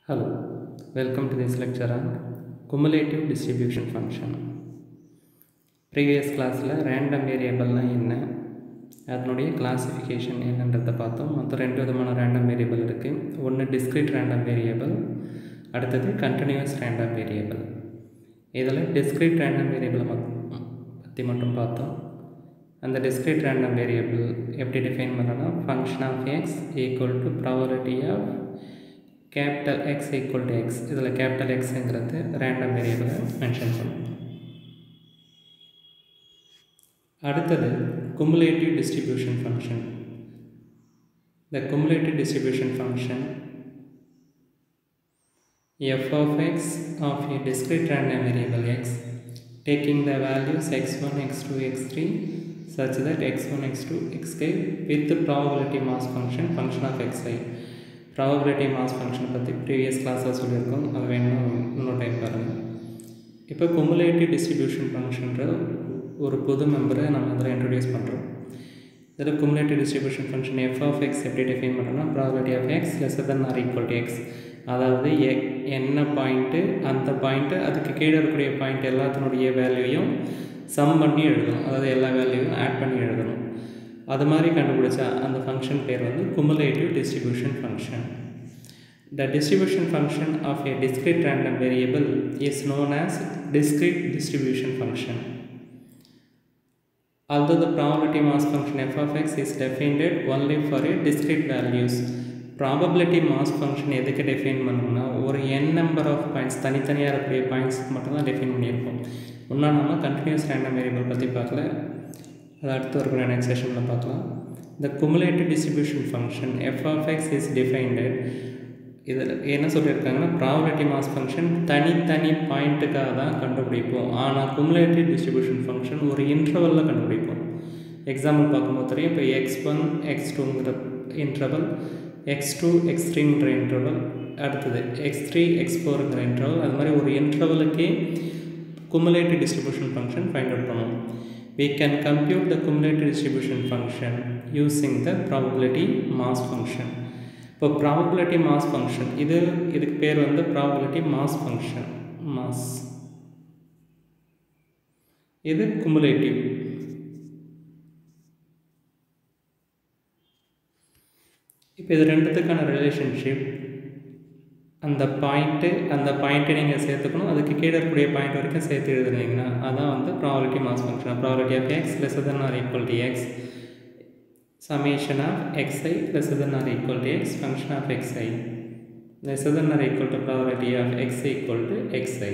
Hello, welcome to this lecture on cumulative distribution function. Previous கிளாஸில் random வேரியபிள்னால் என்ன அதனுடைய கிளாசிஃபிகேஷன் என்னன்றதை பார்த்தோம் மொத்தம் ரெண்டு விதமான ரேண்டம் வேரியபிள் இருக்குது ஒன்று டிஸ்க்ரீட் ரேண்டம் வேரியபிள் அடுத்தது கண்டினியூஸ் ரேண்டம் வேரியபிள் இதில் டிஸ்க்ரீட் ரேண்டம் வேரியபிளை பற்றி மட்டும் பார்த்தோம் அந்த டிஸ்க்ரீட் ரேண்டம் வேரியபிள் எப்படி டிஃபைன் பண்ணலாம் function of X equal to probability of capital X equal to X இதில் கேபிட்டல் எக்ஸுங்கிறது ரேண்டம் வேரியபிளை மென்ஷன் பண்ணும் அடுத்தது cumulative distribution function the cumulative distribution function f of x of a discrete random variable x taking the values x1 x2 x3 such that x1 x2 xk with the probability mass function function of xi probability mass function பற்றி previous கிளாஸில் சொல்லியிருக்கோம் அது வேணும் இன்னொரு time பாருங்கள் இப்போ cumulative distribution ஃபங்க்ஷன்ற ஒரு புது மெம்பரை நம்ம அதில் இன்ட்ரடியூஸ் பண்ணுறோம் இதில் cumulative distribution function F of X எப்படி டிஃபைன் பண்ணுறோம்னா probability of X less than or equal to X அதாவது எ என்ன பாயிண்ட்டு அந்த பாயிண்ட்டு அதுக்கு கீழே இருக்கக்கூடிய பாயிண்ட் எல்லாத்தினுடைய வேல்யூவையும் சம் பண்ணி எழுதணும் அதாவது எல்லா வேல்யூவையும் ஆட் பண்ணி எழுதணும் அது மாதிரி கண்டுபிடிச்சா அந்த ஃபங்க்ஷன் பேர் வந்து cumulative distribution function The distribution function of a discrete random variable is known as discrete distribution function. Although the probability mass function f of x is defined only for a discrete values, probability mass function எதுக்கு define பண்ணோம்னா ஒரு என் number of points தனித்தனியாக இருக்கக்கூடிய பாயிண்ட்ஸ்க்கு மட்டும்தான் define பண்ணியிருக்கோம் இன்னும் நம்ம continuous random variable பற்றி பார்க்கல அது அடுத்து இருக்கிற நெக்ஸ்ட் செஷனில் பார்க்கலாம் the cumulative distribution function F of X is defined இதில் என்ன சொல்லியிருக்காங்கன்னா ப்ராபபிலிட்டி மாஸ் ஃபங்க்ஷன் தனித்தனி பாயிண்ட்டுக்காக தான் கண்டுபிடிப்போம் ஆனால் குமுலேட்டிவ் டிஸ்ட்ரிபியூஷன் ஃபங்க்ஷன் ஒரு இன்டர்வலில் கண்டுபிடிப்போம் எக்ஸாம்பிள் பார்க்கும்போது தெரியும் இப்போ எக்ஸ் ஒன் எக்ஸ் டூங்கிற இன்டர்வல் எக்ஸ் டூ எக்ஸ் த்ரீங்கிற இன்டர்வல் அடுத்தது எக்ஸ் த்ரீ எக்ஸ் ஃபோருங்கிற இன்டர்வல் அது மாதிரி ஒரு இன்டர்வலுக்கே cumulative distribution function find out பண்ணுவோம் we can compute the cumulative distribution function using the probability mass function இப்போ ப்ராபபிலிட்டி மாஸ் ஃபங்க்ஷன் இது இதுக்கு பேர் வந்து ப்ராபபிலிட்டி மாஸ் ஃபங்க்ஷன் மாஸ் இது குமுலேட்டிவ் இப்போ இது ரெண்டுத்துக்கான ரிலேஷன்ஷிப் அந்த பாயிண்ட்டு அந்த பாயிண்ட்டை நீங்கள் சேர்த்துக்கணும் அதுக்கு கீழே இருக்கக்கூடிய பாயிண்ட் வரைக்கும் சேர்த்து எழுதுனீங்கன்னா அதான் வந்து probability mass function probability of X less than or equal to X summation of xi less than or equal to x function of xi less than or equal to probability of x equal to xi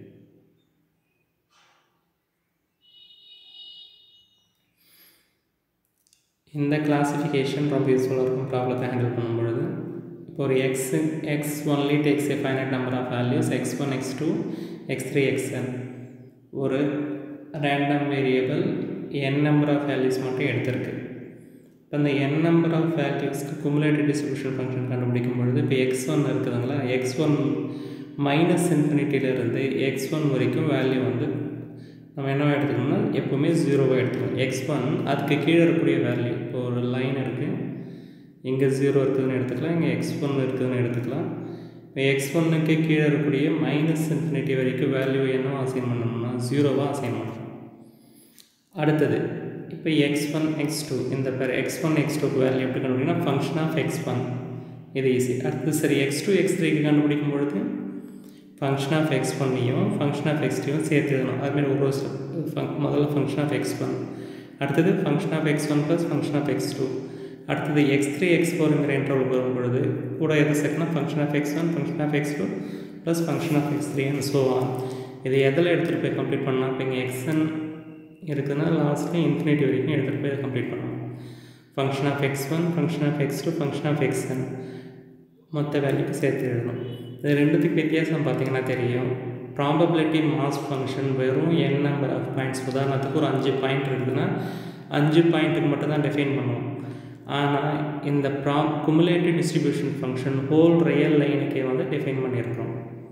இந்த classification ரொம்ப யூஸ்ஃபுல்லாக இருக்கும் ப்ராப்ளத்தை handle பண்ணும் பொழுது இப்போ ஒரு X X only takes a finite number of values X one X two X three X n ஒரு random variable n number of values மட்டும் எடுத்திருக்கு இப்போ இந்த என் நம்பர் ஆஃப் வேல்யூஸ்க்கு குமுலேட்டிவ் டிஸ்ட்ரிபியூஷன் ஃபங்க்ஷன் கண்டுபிடிக்கும் பொழுது இப்போ எக்ஸ் ஒன் இருக்குதுங்களா எக்ஸ் ஒன் மைனஸ் இன்ஃபினிட்டியிலேருந்து எக்ஸ் ஒன் வரைக்கும் வேல்யூ வந்து நம்ம என்ன எடுத்துக்கணும்னா எப்போவுமே ஜீரோவாக எடுத்துக்கணும் எக்ஸ் ஒன் அதுக்கு கீழே இருக்கக்கூடிய வேல்யூ இப்போ ஒரு லைன் இருக்குது இங்கே ஜீரோ இருக்குதுன்னு எடுத்துக்கலாம் இங்கே எக்ஸ் ஒன் இருக்குதுன்னு எடுத்துக்கலாம் இப்போ எக்ஸ் ஒன்னுக்கு கீழே இருக்கக்கூடிய மைனஸ் இன்ஃபினிட்டி வரைக்கும் வேல்யூ என்னவா அசைன் பண்ணணும்னா ஜீரோவாக அசைன் பண்ணணும் அடுத்தது இப்போ எக்ஸ் ஒன் எக்ஸ் டூ இந்த பேர் எக்ஸ் ஒன் எக்ஸ் டூக்கு வேல்யூ எப்படி கண்டுபிடிக்கணும் ஃபங்க்ஷன் ஆஃப் எக்ஸ் ஒன் இது ஈஸி அடுத்து சரி எக்ஸ் டூ எக்ஸ் த்ரீக்கு கண்டுபிடிக்கும் பொழுது ஃபங்க்ஷன் ஆஃப் எக்ஸ் ஒன்னையும் ஃபங்க்ஷன் ஆஃப் எக்ஸ் டூவும் சேர்த்து எழுதணும் அதுமாரி ஒரு ஃபங் முதல்ல ஃபங்க்ஷன் ஆஃப் எக்ஸ் ஒன் அடுத்தது function of X one plus function of X two அடுத்தது எக்ஸ் த்ரீ எக்ஸ் ஃபோருங்கிற இன்டர்வல் வரும் பொழுது கூட எது சேர்க்கணும் function of X one function of X two plus function of X three and so on இது எதில் எடுத்துகிட்டு போய் கம்ப்ளீட் பண்ணலாம் இப்போ இங்கே எக்ஸ்என் இருக்குதுன்னா லாஸ்ட்டில் இன்ஃபினிட்டி வரைக்கும் எடுத்துகிட்டு போய் கம்ப்ளீட் பண்ணணும் function of X one function of X two function of X n மொத்த வேல்யூக்கு சேர்த்து எழுதணும் இது ரெண்டுத்துக்கு வித்தியாசம் பார்த்தீங்கன்னா தெரியும் ப்ராபபிலிட்டி மாஸ் ஃபங்க்ஷன் வெறும் என் நம்பர் ஆஃப் பாயிண்ட்ஸ் உதாரணத்துக்கு ஒரு அஞ்சு பாயிண்ட் இருக்குதுன்னா அஞ்சு பாயிண்ட்டுக்கு மட்டும் தான் டிஃபைன் பண்ணுவோம் ஆனால் இந்த ப்ரா cumulative distribution function whole real லைனுக்கே வந்து டிஃபைன் பண்ணியிருக்கிறோம்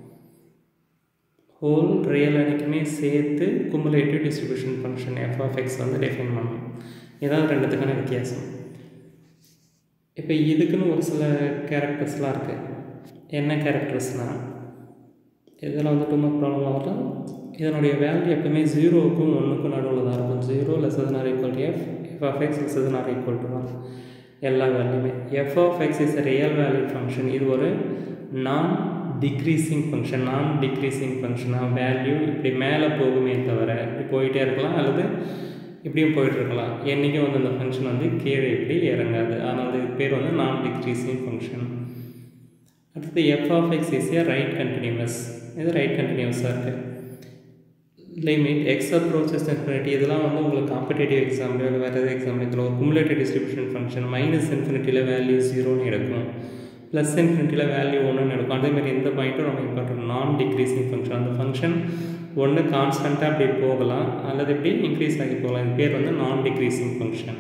ஹோல் ரியல் அணிக்குமே சேர்த்து cumulative distribution function F of X வந்து டிஃபைன் பண்ணணும் இதான் ரெண்டுத்துக்கான வித்தியாசம் இப்போ இதுக்குன்னு ஒரு சில கேரக்டர்ஸ்லாம் இருக்குது என்ன கேரக்டர்ஸ்னால் இதில் வந்து டூ மார்க் ப்ராப்ளம் ஆகலாம் இதனுடைய வேல்யூ எப்பவுமே ஜீரோவுக்கும் ஒன்றுக்கும் நடுவில் தான் இருக்கும் zero less than or equal to F F of X less than or equal to one எல்லா வேல்யூமே F of X is real value function இது ஒரு non decreasing function non decreasing ஃபங்க்ஷனாக வேல்யூ இப்படி மேலே போகுமே தவிர இப்படி போயிட்டே இருக்கலாம் அல்லது இப்படியும் போயிட்டுருக்கலாம் என்றைக்கும் வந்து அந்த ஃபங்க்ஷன் வந்து கீழே இப்படி இறங்காது அதனால் இது பேர் வந்து நான் டிக்ரீஸிங் ஃபங்க்ஷன் அடுத்தது F of X is a right continuous இது ரைட் கண்டினியூஸாக இருக்குது லிமிட் எக்ஸ் அப்ரோச்சஸ் இன்ஃபினிட்டி இதெல்லாம் வந்து உங்களுக்கு காம்படேட்டிவ் எக்ஸாம்லையோ இல்லை வேறு எதாவது எக்ஸாம்பிள் இதில் ஒரு குமுலேட்டிவ் டிஸ்ட்ரிபியூஷன் ஃபங்க்ஷன் மைனஸ் இன்ஃபினிட்டியில் வேல்யூ ஜீரோன்னு எடுக்கும் ப்ளஸ் இன்ஃபினிட்டியில் வேல்யூ ஒன்றுன்னு எடுக்கும் அதேமாதிரி இந்த பாயிண்ட்டும் ரொம்ப இம்பார்ட்டன்ட் நான் டிக்ரீஸிங் ஃபங்க்ஷன் அந்த ஃபங்க்ஷன் ஒன்று கான்ஸ்டண்ட்டாக அப்படி போகலாம் அல்லது இப்படி இன்க்ரீஸ் ஆகி போகலாம் இது பேர் வந்து நான் டிக்ரீஸிங் ஃபங்க்ஷன்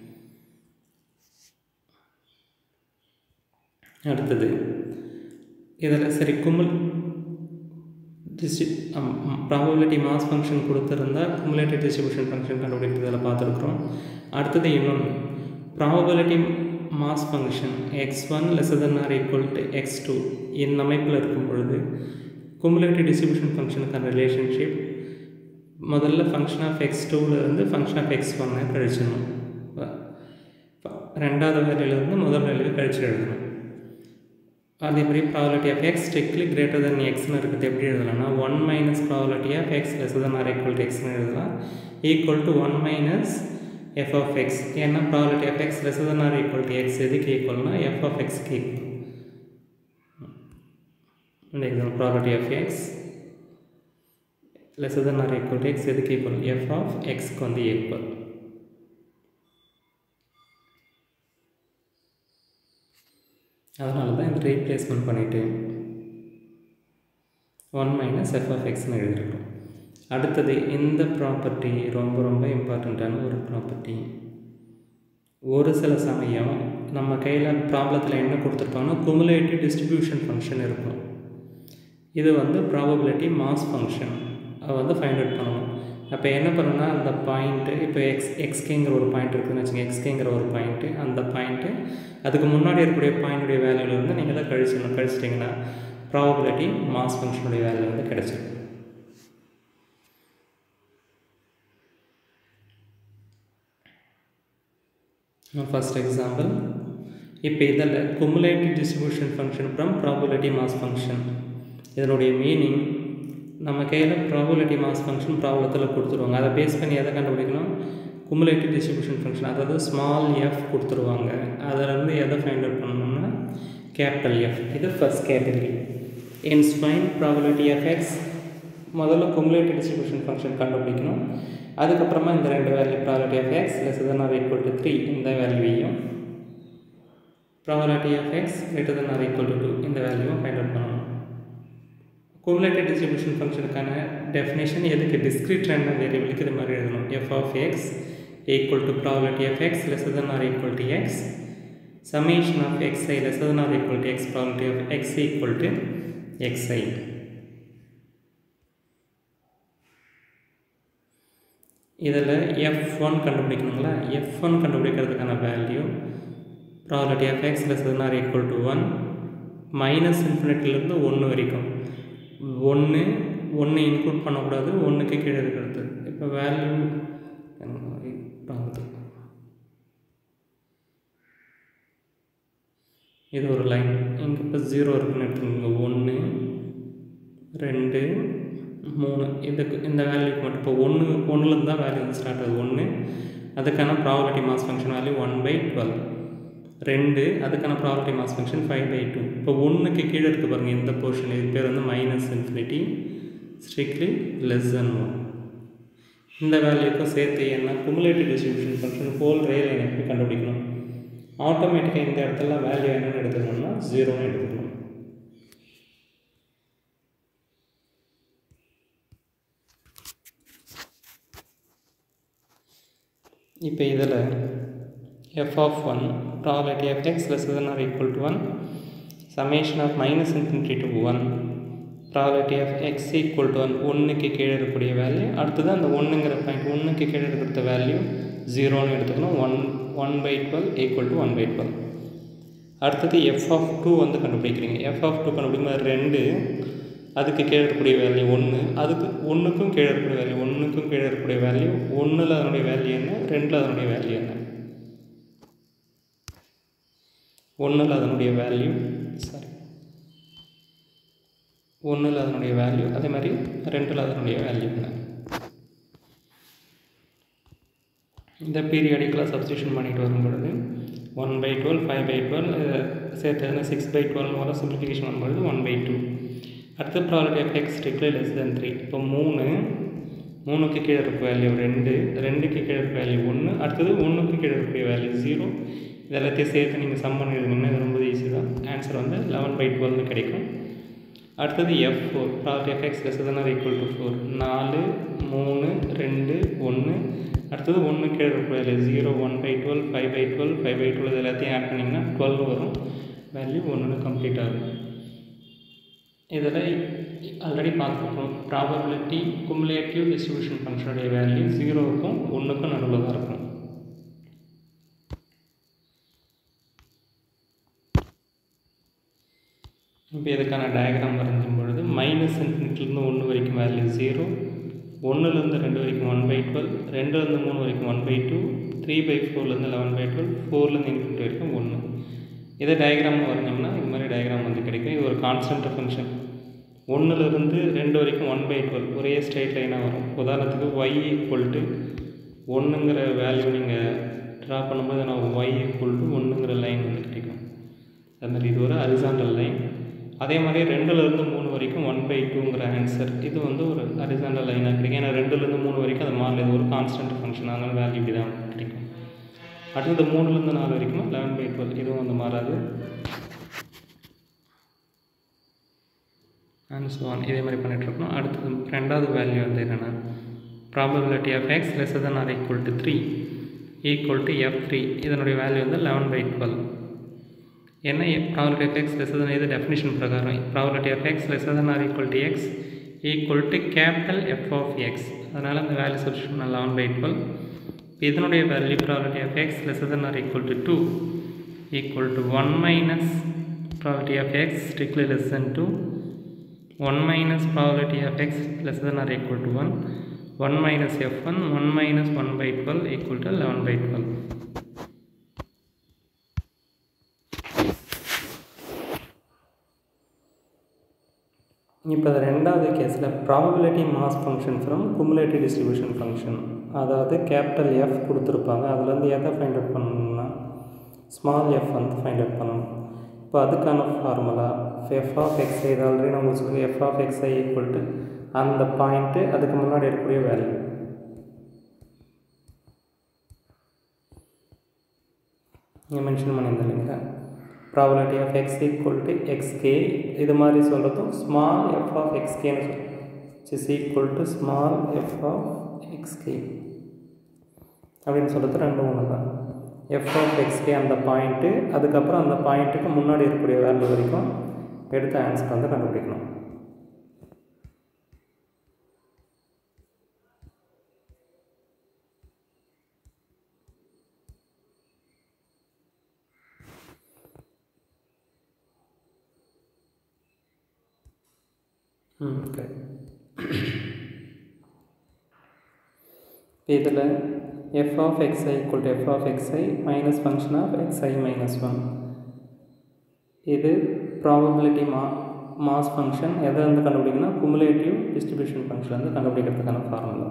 அடுத்தது இதில் சரி குமுல் டிஸ்ட்ரி ப்ராபபிலிட்டி மாஸ் ஃபங்க்ஷன் கொடுத்துருந்தா குமுலேட்டிவ் டிஸ்ட்ரிபியூஷன் ஃபங்க்ஷன் கண்டுபிடிக்கிறதில் பார்த்துருக்குறோம் அடுத்தது இன்னொன்று probability mass function X one less than or equal to X two இந்த அமைப்பில் இருக்கும் பொழுது குமுலேட்டிவ் டிஸ்ட்ரிபியூஷன் ஃபங்க்ஷனுக்கான ரிலேஷன்ஷிப் முதல்ல ஃபங்க்ஷன் ஆஃப் எக்ஸ் டூவிலேருந்து ஃபங்க்ஷன் ஆஃப் எக்ஸ் ஒன்னை கழிச்சிடணும் ரெண்டாவது வேலையிலேருந்து முதல் வேலையை கழிச்சு எழுதணும் அதே மாதிரி probability of X strictly greater than எக்ஸ்னு இருக்கிறது எப்படி எழுதலாம்னா one minus probability of X less than or equal to எக்ஸ்னு எழுதலாம் equal to one minus F of X ஏன்னா probability of X less than or equal to X எதுக்கு ஈக்குவல்னா F of எக்ஸ்க்கு ஈக்குவல் இந்த example probability of X less than or equal to X எதுக்கு equal F of எக்ஸ்க்கு வந்து equal அதனால தான் இந்த ரீப்ளேஸ்மெண்ட் பண்ணிவிட்டு ஒன் மைனஸ் எஃப் ஆஃப் எக்ஸ்னு எழுதிருக்கோம் அடுத்தது இந்த ப்ராப்பர்ட்டி ரொம்ப ரொம்ப இம்பார்ட்டண்ட்டான ஒரு ப்ராப்பர்ட்டி ஒரு சில சமயம் நம்ம கையில் ப்ராப்ளத்தில் என்ன கொடுத்துருப்பாங்கன்னா குமுலேட்டிவ் டிஸ்ட்ரிபியூஷன் ஃபங்க்ஷன் இருக்கும் இது வந்து ப்ராபபிலிட்டி மாஸ் ஃபங்க்ஷன் அதை வந்து ஃபைண்ட் அவுட் பண்ணணும் அப்போ என்ன பண்ணணும்னா அந்த பாயிண்ட்டு இப்போ எக்ஸ் எக்ஸ்கேங்கிற ஒரு பாயிண்ட் இருக்குதுன்னு வச்சுக்கோங்க எக்ஸ்கேங்கிற ஒரு பாயிண்ட்டு அந்த பாயிண்ட்டு அதுக்கு முன்னாடி இருக்கக்கூடிய பாயிண்ட்டுடைய வேல்யூலேருந்து நீங்கள் தான் கழிச்சிடணும் கழிச்சிட்டிங்கன்னா ப்ராபபிலிட்டி மாஸ் ஃபங்க்ஷனுடைய வேல்யூ வந்து கிடச்சிடும் ஃபஸ்ட் எக்ஸாம்பிள் இப்போ இதில் cumulative distribution function from probability mass function இதனுடைய மீனிங் நம்ம கையில் ப்ராபபிலிட்டி மாஸ் ஃபங்க்ஷன் ப்ராப்ளத்தில் கொடுத்துருவாங்க அதை பேஸ் பண்ணி எதை கண்டுபிடிக்கணும் குமுலேட்டிவ் டிஸ்ட்ரிபியூஷன் ஃபங்க்ஷன் அதாவது ஸ்மால் எஃப் கொடுத்துருவாங்க அதிலேருந்து எதை ஃபைண்ட் அவுட் பண்ணணும்னா கேபிட்டல் எஃப் இது ஃபஸ்ட் கேட்டகரி இன் ஸ்பைன் ப்ராபபிலிட்டி ஆஃப் எக்ஸ் முதல்ல குமுலேட்டிவ் டிஸ்ட்ரிபியூஷன் ஃபங்க்ஷன் கண்டுபிடிக்கணும் அதுக்கப்புறமா இந்த ரெண்டு value probability of X less than or equal to three இந்த வேல்யூவையும் probability of X greater than or equal to two இந்த வேல்யூவும் ஃபைண்ட் அவுட் பண்ணணும் குமுலேட்டிவ் டிஸ்ட்ரிபியூஷன் ஃபங்க்ஷனுக்கான டெஃபினேஷன் எதுக்கு டிஸ்கிரிட் ரேண்டம் வேரியபிளுக்கு இது மாதிரி எழுதணும் F of X equal to probability of X less than or equal to X summation of xi less than or equal to x probability of x equal to xi இதில் F one கண்டுபிடிக்கணுங்களா F one கண்டுபிடிக்கிறதுக்கான value probability of X less than or equal to one minus இன்ஃபினிட்டிலேருந்து ஒன்று வரைக்கும் ஒன்று ஒன்று include பண்ணக்கூடாது ஒன்றுக்கு கீழே இருக்கிறது இப்போ வேல்யூ இது ஒரு லைன் இங்கே இப்போ ஜீரோ இருக்குன்னு எடுத்துக்கோங்க ஒன்று ரெண்டு மூணு இதுக்கு இந்த வேல்யூக்கு மட்டும் இப்போ ஒன்று ஒன்றுலேருந்து தான் வேல்யூ வந்து ஸ்டார்ட் ஆகுது ஒன்று அதுக்கான probability mass function value one by twelve ரெண்டு அதுக்கான probability mass function five by two இப்போ ஒன்றுக்கு கீழே இருக்குது பாருங்கள் இந்த போர்ஷன் இது பேர் வந்து minus infinity strictly less than one இந்த வேல்யூக்கும் சேர்த்து என்ன குமுலேட்டிவ் டிஸ்ட்ரிபியூஷன் ஃபங்க்ஷன் ஹோல் ரயில் எப்படி கண்டுபிடிக்கணும் ஆட்டோமேட்டிக்காக இந்த இடத்துல வேல்யூ என்னென்னு எடுத்துக்கணும்னா ஜீரோன்னு எடுத்துக்கணும் இப்போ இதில் F of one probability of X less than or equal to one summation of minus infinity to one probability of X equal to one ஒன்றுக்கு கீழே இருக்கக்கூடிய வேல்யூ அடுத்தது அந்த ஒன்றுங்கிற பாயிண்ட் ஒன்றுக்கு கீழே இருக்கிற வேல்யூ ஜீரோன்னு எடுத்துக்கணும் one one by twelve equal to one by twelve அடுத்தது எஃப் ஆஃப் டூ வந்து கண்டுபிடிக்கிறீங்க எஃப் ஆஃப் டூ கண்டுபிடிக்கும் ரெண்டு அதுக்கு கீழே இருக்கக்கூடிய வேல்யூ ஒன்று அதுக்கு ஒன்றுக்கும் கீழே இருக்கக்கூடிய வேல்யூ ஒன்றுக்கும் கீழே இருக்கக்கூடிய வேல்யூ ஒன்றில் அதனுடைய வேல்யூ என்ன ரெண்டில் அதனுடைய வேல்யூ என்ன ஒன்றில் அதனுடைய வேல்யூ சாரி ஒன்றில் அதனுடைய வேல்யூ அதே மாதிரி ரெண்டில் அதனுடைய வேல்யூ என்ன இந்த பீரியாடிக்கலாக சப்ஸ்டியூஷன் பண்ணிட்டு வரும் பொழுது one by twelve five by twelve சேர்த்து சிக்ஸ் பை டுவெல் வர சிம்பிளிஃபிகேஷன் வரும்பொழுது ஒன் பை டூ அடுத்த property of X strictly less than three இப்போ மூணு மூணுக்கு கீழே இருக்க வேல்யூ ரெண்டு ரெண்டுக்கு கீழே இருக்க வேல்யூ ஒன்று அடுத்தது ஒன்றுக்கு கீழே இருக்கக்கூடிய வேல்யூ ஜீரோ இது எல்லாத்தையும் சேர்த்து நீங்கள் சம் பண்ணி எழுதினீங்கன்னா இது ரொம்ப ஈஸி தான் ஆன்சர் வந்து லெவன் பை டுவெல்னு கிடைக்கும் அடுத்தது F four property of X less than or equal to four நாலு மூணு ரெண்டு ஒன்று அடுத்தது ஒன்று கீழே இருக்க value zero one by twelve five by twelve five by twelve இது எல்லாத்தையும் ஆட் பண்ணிங்கன்னா டுவெல் வரும் வேல்யூ ஒன்று கம்ப்ளீட் ஆகும் இதில் ஆல்ரெடி பார்த்துருக்கோம் ப்ராபபிலிட்டி குமுலேட்டிவ் டிஸ்ட்ரிபியூஷன் ஃபங்க்ஷனுடைய வேல்யூ ஜீரோவுக்கும் ஒன்றுக்கும் நடுவில் தான் இருக்கும் இப்போ இதுக்கான டயக்ராம் வரைஞ்சும் பொழுது மைனஸ் இன்ஃபினிட்லேருந்து ஒன்று வரைக்கும் வேல்யூ ஜீரோ ஒன்றுலேருந்து ரெண்டு வரைக்கும் ஒன் பை டுவெல் ரெண்டுலேருந்து மூணு வரைக்கும் one by two three by ஃபோர்லேருந்து லெவன் பை டுவெல் ஃபோர்லேருந்து இன்ஃபினிட் வரைக்கும் ஒன்று இதை டயக்ராம் வரைஞ்சோம்னா இது மாதிரி டயக்ராம் வந்து கிடைக்கும் இது ஒரு கான்ஸ்டன்ட் ஃபங்க்ஷன் ஒன்றுலேருந்து ரெண்டு வரைக்கும் ஒன் பை டுவெல் ஒரே ஸ்ட்ரைட் லைனாக வரும் உதாரணத்துக்கு ஒய் ஈக்குவல் டு ஒன்றுங்கிற வேல்யூ நீங்கள் ட்ரா பண்ணும்போது நான் ஒய் ஈக்குவல் டு ஒன்றுங்கிற லைன் வந்து கிடைக்கும் அது மாதிரி இது ஒரு அரிசாண்டல் லைன் அதே மாதிரி ரெண்டுலேருந்து மூணு வரைக்கும் ஒன் பை டூங்கிற ஆன்சர் இது வந்து ஒரு அரிசாண்டல் லைனாக கிடைக்கும் ஏன்னா ரெண்டுலேருந்து மூணு வரைக்கும் அது மாறல இது ஒரு கான்ஸ்டன்ட் ஃபங்க்ஷன் அதனால வேல்யூ இப்படி தான் கிடைக்கும் அடுத்தது மூணுலேருந்து நாலு வரைக்கும் லெவன் பை டுவெல் இதுவும் வந்து மாறாது அண்ட் ஸோ ஆன் இதே மாதிரி பண்ணிகிட்ருக்கணும் அடுத்தது ரெண்டாவது வேல்யூ வந்து என்னென்னா probability of X less than or equal to three equal to F three இதனுடைய வேல்யூ வந்து லெவன் பை டுவெல் என்ன probability of X less than இது டெஃபினிஷன் பிரகாரம் probability of X less than or equal to X equal to capital F of X அதனால் அந்த value substitution eleven by twelve இதனுடைய value probability of X less than or equal to two equal to one minus probability of X strictly less than two 1 minus probability of x less than or equal to 1 1 minus f1 1 minus 1 by 12 equal to 11 by 12 இப்போ ரெண்டாவது கேஸில் probability mass function from cumulative distribution function அதாவது capital F கொடுத்துருப்பாங்க அதுலேருந்து எதை find out பண்ணணும்னா small F வந்து find out பண்ணணும் இப்போ அதுக்கான ஃபார்முலா எஃப் ஆஃப் எக்ஸ்ஐ இது ஆல்ரெடி நம்ம சொல்லி F of X I equal to அந்த பாயிண்ட்டு அதுக்கு முன்னாடி இருக்கக்கூடிய வேல்யூ இங்கே மென்ஷன் பண்ணியிருந்தேன் இல்லைங்களா probability of X equal to X K இது மாதிரி சொல்கிறதும் ஸ்மால் எஃப் ஆஃப் எக்ஸ்கேன்னு சொல்லுவோம் is equal to small F of X K அப்படின்னு சொல்கிறது ரெண்டும் ஒன்று தான் எஃப் ஆஃப் எக்ஸ்கே அந்த பாயிண்ட்டு அதுக்கப்புறம் அந்த பாயிண்ட்டுக்கு முன்னாடி இருக்கக்கூடிய வேல்யூ வரைக்கும் எடுத்த ஆன்சர் வந்து கண்டுபிடிக்கணும் ம் ஓகே இதில் F of X I equal to F of X I minus function of X I minus one இது ப்ராபபிலிட்டி மா மாஸ் ஃபங்க்ஷன் எதை வந்து கண்டுபிடிக்கணும்னா குமுலேட்டிவ் டிஸ்ட்ரிபியூஷன் ஃபங்க்ஷன் வந்து கண்டுபிடிக்கிறதுக்கான ஃபார்முலா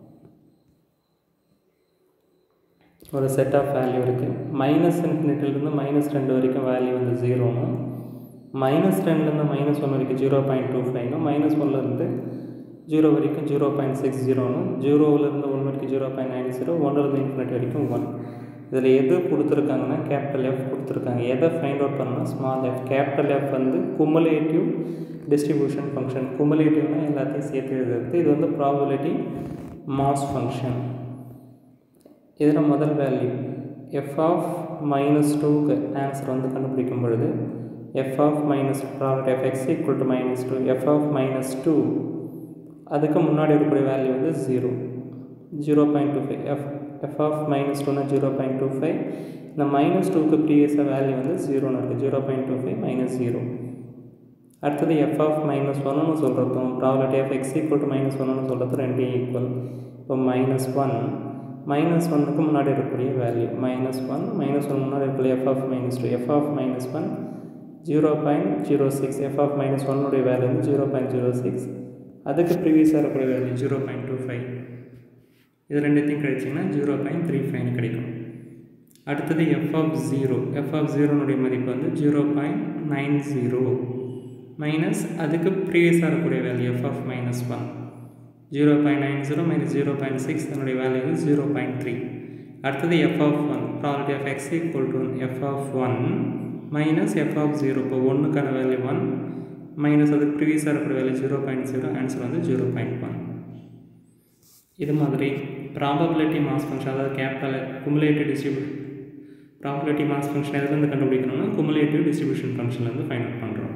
ஒரு செட் ஆஃப் வேல்யூ இருக்குது மைனஸ் இன்ஃபினிட்டிலிருந்து மைனஸ் ரெண்டு வரைக்கும் வேல்யூ வந்து ஜீரோனும் மைனஸ் ரெண்டுலேருந்து மைனஸ் ஒன் வரைக்கும் ஜீரோ பாயிண்ட் டூ ஃபைவ்னும் மைனஸ் ஒன்லேருந்து ஜீரோ வரைக்கும் ஜீரோ பாயிண்ட் சிக்ஸ் ஜீரோனும் ஜீரோவிலேருந்து ஒன் வரைக்கும் ஜீரோ பாயிண்ட் நைன் ஜீரோ ஒன்றுலேருந்து இன்ஃபினிட் வரைக்கும் ஒன் இதில் எது கொடுத்துருக்காங்கன்னா கேபிட்டல் எஃப் கொடுத்துருக்காங்க எதை ஃபைண்ட் அவுட் பண்ணணும் ஸ்மால் எஃப் கேபிட்டல் எஃப் வந்து குமுலேட்டிவ் டிஸ்ட்ரிபியூஷன் ஃபங்க்ஷன் குமுலேட்டிவ்னா எல்லாத்தையும் சேர்த்து எழுதுறது இது வந்து ப்ராபபிலிட்டி மாஸ் ஃபங்க்ஷன் இதில் முதல் வேல்யூ எஃப் ஆஃப் மைனஸ் டூக்கு ஆன்சர் வந்து கண்டுபிடிக்கும் பொழுது F of minus property F X equal to minus two F of minus two அதுக்கு முன்னாடி இருக்கக்கூடிய வேல்யூ வந்து zero zero point two five F F of minus டூனா ஜீரோ பாயிண்ட் டூ ஃபைவ் இந்த மைனஸ் டூக்கு ப்ரீவியஸாக வேல்யூ வந்து ஜீரோன்னு இருக்குது zero point two five minus zero அடுத்தது எஃப் ஆஃப் மைனஸ் ஒன்னு சொல்கிறதும் probability of X equal to minus ஒன்னு சொல்கிறது ரெண்டும் ஈக்குவல் இப்போ மைனஸ் ஒன் மைனஸ் ஒன்னுக்கு முன்னாடி இருக்கக்கூடிய value minus one minus one முன்னாடி இருக்கக்கூடிய F of minus two F of minus one zero point zero six F of minus ஒன்னுடைய வேல்யூ வந்து ஜீரோ பாயிண்ட் ஜீரோ சிக்ஸ் அதுக்கு ப்ரீவியஸாக இருக்கக்கூடிய value zero point two five இது ரெண்டுத்தையும் கழிச்சிங்கன்னா ஜீரோ பாயிண்ட் த்ரீ ஃபைவ்னு கிடைக்கும் அடுத்தது F of zero F of ஜீரோனுடைய மதிப்பு வந்து zero point nine zero minus அதுக்கு ப்ரீவியஸாக இருக்கக்கூடிய value F of minus one zero point nine zero minus zero point six அதனுடைய வேல்யூ வந்து ஜீரோ பாயிண்ட் த்ரீ அடுத்தது F of one property of X equal to F of one minus F of zero இப்போ ஒன்றுக்கான value one minus அதுக்கு ப்ரீவியஸாக இருக்கிற value zero point zero answer வந்து zero point one இது மாதிரி ப்ராபபிலிட்டி மாஸ் ஃபங்க்ஷன் அதாவது capital cumulative distribution probability mass function எதுலேருந்து கண்டுபிடிக்கணும்னா குமுலேட்டிவ் டிஸ்ட்ரிபியூஷன் ஃபங்க்ஷன்லேருந்து ஃபைண்ட் அவுட் பண்ணுறோம்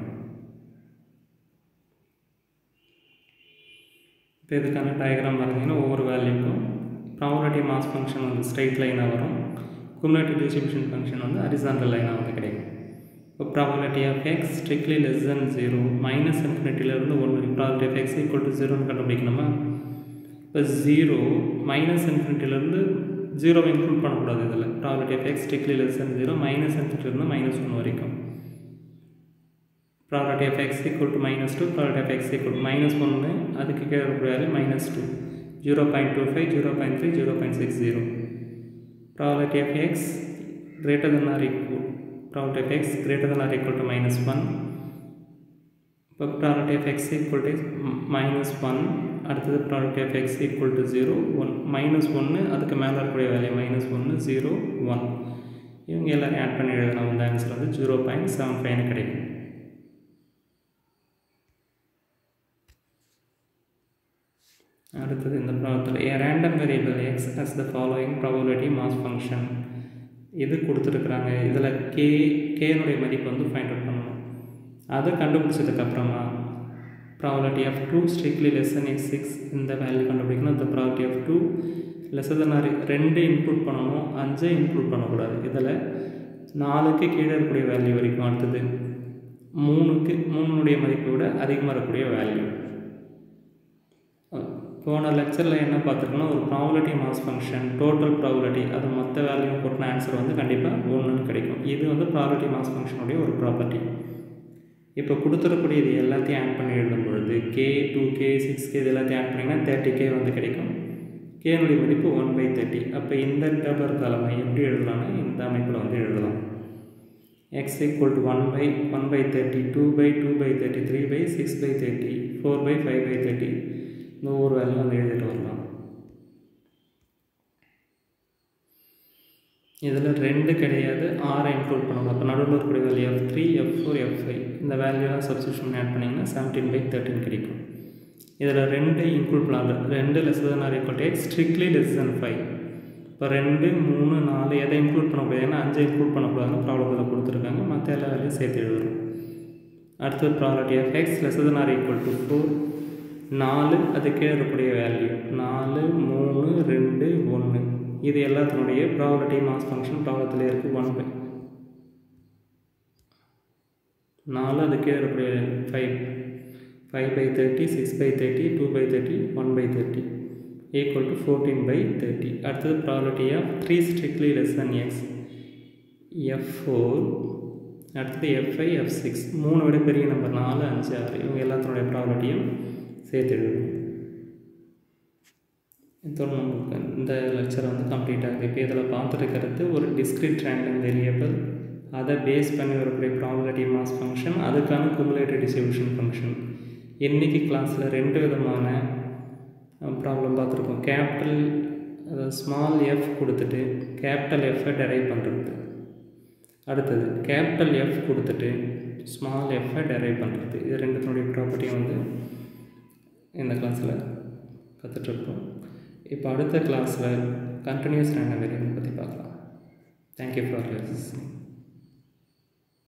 இப்போ இதுக்கான டயக்ராம் பார்த்தீங்கன்னா ஒவ்வொரு வேல்யூக்கும் ப்ராபபிலிட்டி மாஸ் ஃபங்க்ஷன் வந்து ஸ்ட்ரைட் லைனாக வரும் குமுலேட்டிவ் டிஸ்ட்ரிபியூஷன் ஃபங்க்ஷன் வந்து ஹரிசாண்டல் லைனாக வந்து கிடைக்கும் இப்போ probability of X strictly less than zero minus இன்ஃபினிட்டிலேருந்து ஒன்று probability of X equal to ஜீரோன்னு கண்டுபிடிக்கணுமா இப்போ ஜீரோ மைனஸ் இன்ஃபினிட்டிலேருந்து ஜீரோவை இன்க்ளூட் பண்ணக்கூடாது இதில் probability of X strictly less than zero minus இன்ஃபினிட்டிலேருந்து மைனஸ் ஒன் வரைக்கும் probability of X equal to minus two probability of X equal minus ஒன்று அதுக்கு கீழே இருக்கிற minus two zero point two five zero point three zero point six zero probability of x greater than or equal probability of x greater than or equal to minus 1 இப்போ probability of x equal to minus 1 அடுத்தது probability of x equal to 0 1 minus 1 அதுக்கு மேலே இருக்கக்கூடிய value minus 1 0 1 இவங்க எல்லாரையும் add பண்ணி எழுதினா வந்து ஆன்சர் வந்து ஜீரோ பாயிண்ட் செவன் ஃபைவ்னு கிடைக்கும் அடுத்தது இந்த ப்ராப்ளத்தில் a random variable X as the following probability mass function இது கொடுத்துருக்குறாங்க இதில் கே கேனுடைய மதிப்பு வந்து ஃபைண்ட் அவுட் பண்ணணும் அதை கண்டுபிடிச்சதுக்கப்புறமா probability of two strictly less than X six இந்த வேல்யூ கண்டுபிடிக்கணும் இந்த probability of two less than or ரெண்டு இன்க்ளூட் பண்ணணும் அஞ்சு இன்க்ளூட் பண்ணக்கூடாது இதில் நாலுக்கு கீழே இருக்கக்கூடிய வேல்யூ வரைக்கும் அடுத்தது மூணுக்கு மூணுனுடைய மதிப்பை விட அதிகமாக இருக்கக்கூடிய வேல்யூ போன லெக்சரில் என்ன பார்த்துருக்கோன்னா ஒரு probability mass function total probability அது மொத்த வேல்யூ போட்டின ஆன்சர் வந்து கண்டிப்பாக ஒன்றுன்னு கிடைக்கும் இது வந்து ப்ராபபிலிட்டி மாஸ் ஃபங்க்ஷனுடைய ஒரு ப்ராப்பர்ட்டி இப்போ கொடுத்துருக்கூடிய இது எல்லாத்தையும் ஆட் பண்ணி எழுதும் பொழுது K two K six K இது எல்லாத்தையும் ஆட் பண்ணிங்கன்னா தேர்ட்டி கே வந்து கிடைக்கும் கேனுடைய மதிப்பு ஒன் பை தேர்ட்டி அப்போ இந்த டேபிள் காலமை எப்படி எழுதலாம்னா இந்த அமைப்பில் வந்து எழுதலாம் X equal to one by one by thirty two by two by thirty three by six by thirty four by five by thirty இந்த ஒவ்வொரு வேலையும் வந்து எழுதிட்டு வரலாம் இதில் ரெண்டு கிடையாது ஆறை இன்க்ளூட் பண்ணணும் அப்போ நடுவில் இருக்கக்கூடிய value F three F four F five இந்த வேல்யூலாம் சப்ஸ்டியூஷன் ஆட் பண்ணிங்கன்னா செவன்டீன் பை தேர்ட்டின் கிடைக்கும் இதில் ரெண்டு இன்க்ளூட் பண்ணலாம் ரெண்டு less than or equal to X strictly less than five இப்போ ரெண்டு மூணு நாலு எதை இன்க்ளூட் பண்ணக்கூடாது ஏன்னா அஞ்சு இன்க்ளூட் பண்ணக்கூடாதுன்னு ப்ராப்ளத்தில் கொடுத்துருக்காங்க மற்ற எல்லா வேலையும் சேர்த்து எழுதுறோம் அடுத்தது property of X less than or equal to four நாலு அதுக்கே இருக்கக்கூடிய வேல்யூ நாலு மூணு ரெண்டு ஒன்று இது எல்லாத்தினுடைய ப்ராபர்ட்டி மாஸ் ஃபங்க்ஷன் ப்ராப்ளத்தில் இருக்குது ஒன் பை நாலு அதுக்கே இருக்கக்கூடிய five five by thirty six by thirty two by thirty one by thirty equal to fourteen by thirty அடுத்தது property of three strictly less than X F four அடுத்தது F five F six மூணு விட பெரிய number நாலு அஞ்சு ஆறு இவங்க எல்லாத்தினுடைய ப்ராபர்ட்டியும் சேர்த்து எழுதணும் இதோட நமக்கு இந்த லெக்சர் வந்து கம்ப்ளீட் ஆகுது இப்போ இதில் பார்த்துருக்கிறது ஒரு டிஸ்கிரிட் ரேண்டம் வேரியபிள் அதை பேஸ் பண்ணி வரக்கூடிய ப்ராபபிலிட்டி மாஸ் ஃபங்க்ஷன் அதுக்கான குமுலேட்டிவ் டிஸ்ட்ரிபியூஷன் ஃபங்க்ஷன் இன்றைக்கி கிளாஸில் ரெண்டு விதமான ப்ராப்ளம் பார்த்துருக்கோம் கேபிட்டல் அதாவது ஸ்மால் எஃப் கொடுத்துட்டு கேபிட்டல் எஃப்பை டெரைவ் பண்ணுறது அடுத்தது கேபிட்டல் எஃப் கொடுத்துட்டு ஸ்மால் எஃப்பை டெரைவ் பண்ணுறது இது ரெண்டுத்தினுடைய ப்ராப்பர்ட்டியும் வந்து இந்த கிளாஸில் கற்றுட்ருக்கோம் இப்போ அடுத்த கிளாஸில் கண்டினியூஸ் ரேண்டம் வேரியபிள் பற்றி பார்க்கலாம் தேங்க்யூ ஃபார் லிசனிங்